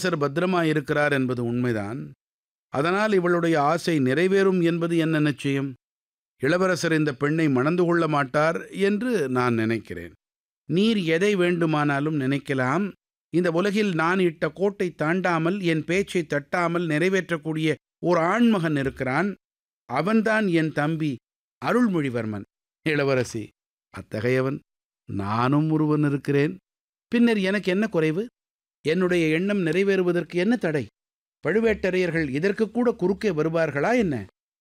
இளவரசர் பத்திரமாயிருக்கிறார் என்பது உண்மைதான் அதனால் இவளுடைய ஆசை நிறைவேறும் என்பது என்ன நிச்சயம் இளவரசர் இந்த பெண்ணை மணந்து கொள்ள மாட்டார் என்று நான் நினைக்கிறேன் நீர் எதை வேண்டுமானாலும் நினைக்கலாம் இந்த உலகில் நான் இட்ட கோட்டை தாண்டாமல் என் பேச்சை தட்டாமல் நிறைவேற்றக்கூடிய ஒரு ஆண்மகன் இருக்கிறான் அவன்தான் என் தம்பி அருள்மொழிவர்மன் இளவரசி அத்தகையவன் நானும் ஒருவன் இருக்கிறேன் பின்னர் எனக்கு என்ன குறைவு என்னுடைய எண்ணம் நிறைவேறுவதற்கு என்ன தடை பழுவேட்டரையர்கள் இதற்கு கூட குறுக்கே வருவார்களா என்ன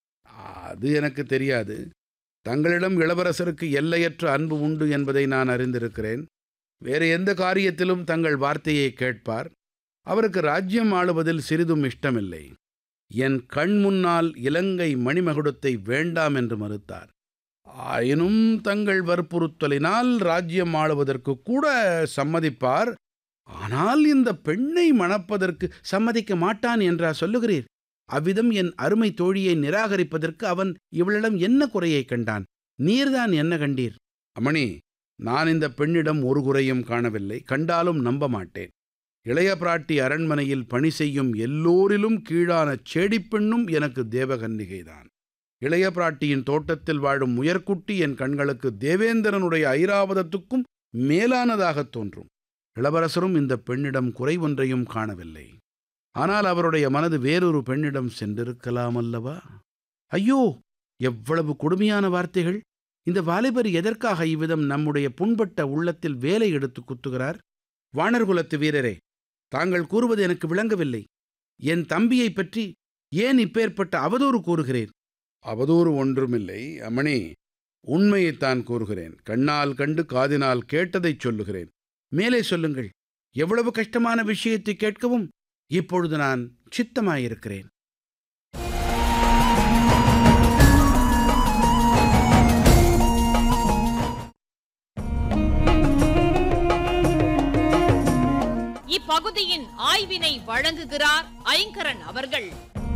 அது எனக்கு தெரியாது தங்களிடம் இளவரசருக்கு எல்லையற்ற அன்பு உண்டு என்பதை நான் அறிந்திருக்கிறேன் வேறு எந்த காரியத்திலும் தங்கள் வார்த்தையை கேட்பார் அவருக்கு ராஜ்யம் ஆளுவதில் சிறிதும் இஷ்டமில்லை என் கண் முன்னால் இலங்கை மணிமகுடத்தை வேண்டாம் என்று மறுத்தார் ஆயினும் தங்கள் வற்புறுத்தலினால் ராஜ்யம் ஆளுவதற்கு கூட சம்மதிப்பார் ஆனால் இந்த பெண்ணை மணப்பதற்கு சம்மதிக்க மாட்டான் என்றா சொல்லுகிறீர் அவ்விதம் என் அருமை தோழியை நிராகரிப்பதற்கு அவன் இவளிடம் என்ன குறையை கண்டான் நீர்தான் என்ன கண்டீர் அமணி நான் இந்த பெண்ணிடம் ஒரு குறையும் காணவில்லை கண்டாலும் நம்ப மாட்டேன் இளைய பிராட்டி அரண்மனையில் பணி செய்யும் எல்லோரிலும் கீழான செடிப்பெண்ணும் எனக்கு தேவகன்னிகைதான் இளைய பிராட்டியின் தோட்டத்தில் வாழும் முயற்குட்டி என் கண்களுக்கு தேவேந்திரனுடைய ஐராவதத்துக்கும் மேலானதாகத் தோன்றும் இளவரசரும் இந்த பெண்ணிடம் குறை ஒன்றையும் காணவில்லை ஆனால் அவருடைய மனது வேறொரு பெண்ணிடம் சென்றிருக்கலாம் அல்லவா ஐயோ எவ்வளவு கொடுமையான வார்த்தைகள் இந்த வாலிபர் எதற்காக இவ்விதம் நம்முடைய புண்பட்ட உள்ளத்தில் வேலை எடுத்து குத்துகிறார் வானர்குலத்து வீரரே தாங்கள் கூறுவது எனக்கு விளங்கவில்லை என் தம்பியைப் பற்றி ஏன் இப்பேற்பட்ட அவதூறு கூறுகிறேன் அவதூறு ஒன்றுமில்லை அம்மணி உண்மையைத்தான் கூறுகிறேன் கண்ணால் கண்டு காதினால் கேட்டதைச் சொல்லுகிறேன் மேலே சொல்லுங்கள் எவ்வளவு கஷ்டமான விஷயத்தை கேட்கவும் இப்பொழுது நான் சித்தமாயிருக்கிறேன் இப்பகுதியின் ஆய்வினை வழங்குகிறார் ஐங்கரன் அவர்கள்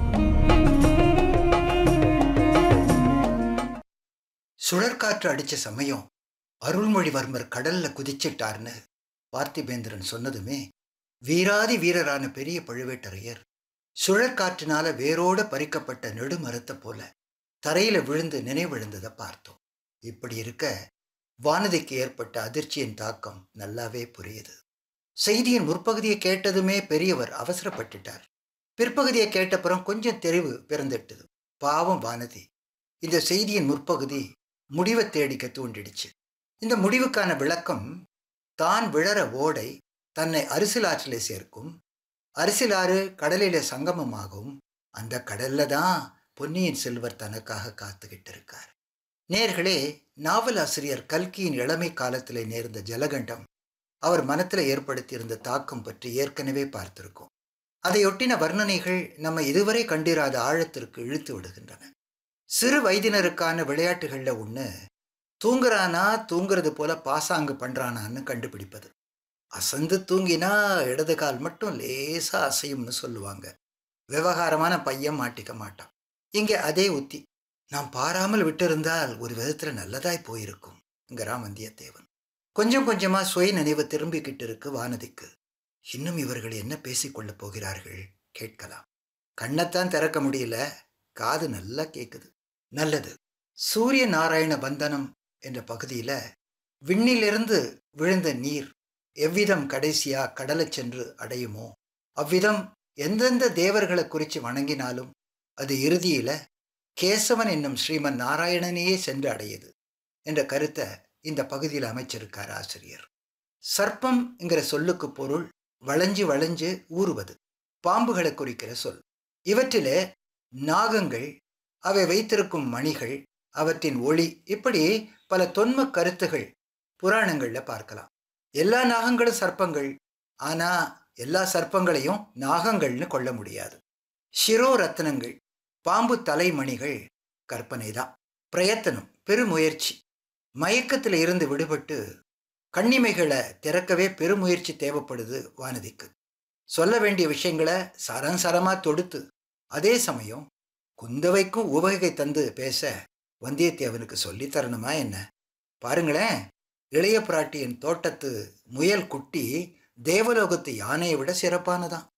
சுழற்காற்று அடிச்ச சமயம் அருள்மொழிவர்மர் கடல்ல குதிச்சிட்டார்னு பார்த்திபேந்திரன் சொன்னதுமே வீராதி வீரரான பெரிய பழுவேட்டரையர் சுழற்காற்றினால வேரோட பறிக்கப்பட்ட நெடுமரத்தை போல தரையில விழுந்து நினைவிழுந்ததை பார்த்தோம் இப்படி இருக்க வானதிக்கு ஏற்பட்ட அதிர்ச்சியின் தாக்கம் நல்லாவே புரியுது செய்தியின் முற்பகுதியை கேட்டதுமே பெரியவர் அவசரப்பட்டுட்டார் பிற்பகுதியை கேட்டப்புறம் கொஞ்சம் தெரிவு பிறந்துட்டது பாவம் வானதி இந்த செய்தியின் முற்பகுதி முடிவை தேடிக்க தூண்டிடுச்சு இந்த முடிவுக்கான விளக்கம் தான் விழற ஓடை தன்னை அரிசிலாற்றிலே சேர்க்கும் அரிசிலாறு கடலிலே சங்கமமாகும் அந்த கடல்ல தான் பொன்னியின் செல்வர் தனக்காக காத்துக்கிட்டு இருக்கார் நேர்களே நாவலாசிரியர் கல்கியின் இளமை காலத்திலே நேர்ந்த ஜலகண்டம் அவர் மனத்தில் ஏற்படுத்தியிருந்த தாக்கம் பற்றி ஏற்கனவே பார்த்திருக்கோம் அதையொட்டின வர்ணனைகள் நம்ம இதுவரை கண்டிராத ஆழத்திற்கு இழுத்து விடுகின்றன சிறு வயதினருக்கான விளையாட்டுகளில் ஒன்று தூங்குறானா தூங்குறது போல பாசாங்கு பண்ணுறானான்னு கண்டுபிடிப்பது அசந்து தூங்கினா இடது கால் மட்டும் லேசாக அசையும்னு சொல்லுவாங்க விவகாரமான பையன் மாட்டிக்க மாட்டான் இங்கே அதே உத்தி நாம் பாராமல் விட்டிருந்தால் ஒரு விதத்தில் நல்லதாய் போயிருக்கும்ங்கிறான் வந்தியத்தேவன் கொஞ்சம் கொஞ்சமாக சுய நினைவு திரும்பிக்கிட்டு இருக்கு வானதிக்கு இன்னும் இவர்கள் என்ன பேசிக்கொள்ளப் போகிறார்கள் கேட்கலாம் கண்ணைத்தான் திறக்க முடியல காது நல்லா கேட்குது நல்லது சூரிய நாராயண பந்தனம் என்ற பகுதியில் விண்ணிலிருந்து விழுந்த நீர் எவ்விதம் கடைசியா கடலை சென்று அடையுமோ அவ்விதம் எந்தெந்த தேவர்களை குறித்து வணங்கினாலும் அது இறுதியில கேசவன் என்னும் ஸ்ரீமன் நாராயணனையே சென்று அடையுது என்ற கருத்தை இந்த பகுதியில் அமைச்சிருக்கார் ஆசிரியர் சர்ப்பம்ங்கிற சொல்லுக்கு பொருள் வளைஞ்சு வளைஞ்சு ஊறுவது பாம்புகளை குறிக்கிற சொல் இவற்றிலே நாகங்கள் அவை வைத்திருக்கும் மணிகள் அவற்றின் ஒளி இப்படி பல தொன்ம கருத்துகள் புராணங்கள்ல பார்க்கலாம் எல்லா நாகங்களும் சர்ப்பங்கள் ஆனா எல்லா சர்ப்பங்களையும் நாகங்கள்னு கொள்ள முடியாது சிரோ ரத்னங்கள் பாம்பு தலைமணிகள் கற்பனை தான் பிரயத்தனம் பெருமுயற்சி மயக்கத்தில் இருந்து விடுபட்டு கண்ணிமைகளை திறக்கவே பெருமுயற்சி தேவைப்படுது வானதிக்கு சொல்ல வேண்டிய விஷயங்களை சரசரமா தொடுத்து அதே சமயம் குந்தவைக்கும் உவகை தந்து பேச வந்தியத்தேவனுக்கு சொல்லித் தரணுமா என்ன பாருங்களேன் இளைய பிராட்டியின் தோட்டத்து முயல் குட்டி தேவலோகத்து யானையை விட சிறப்பானதான்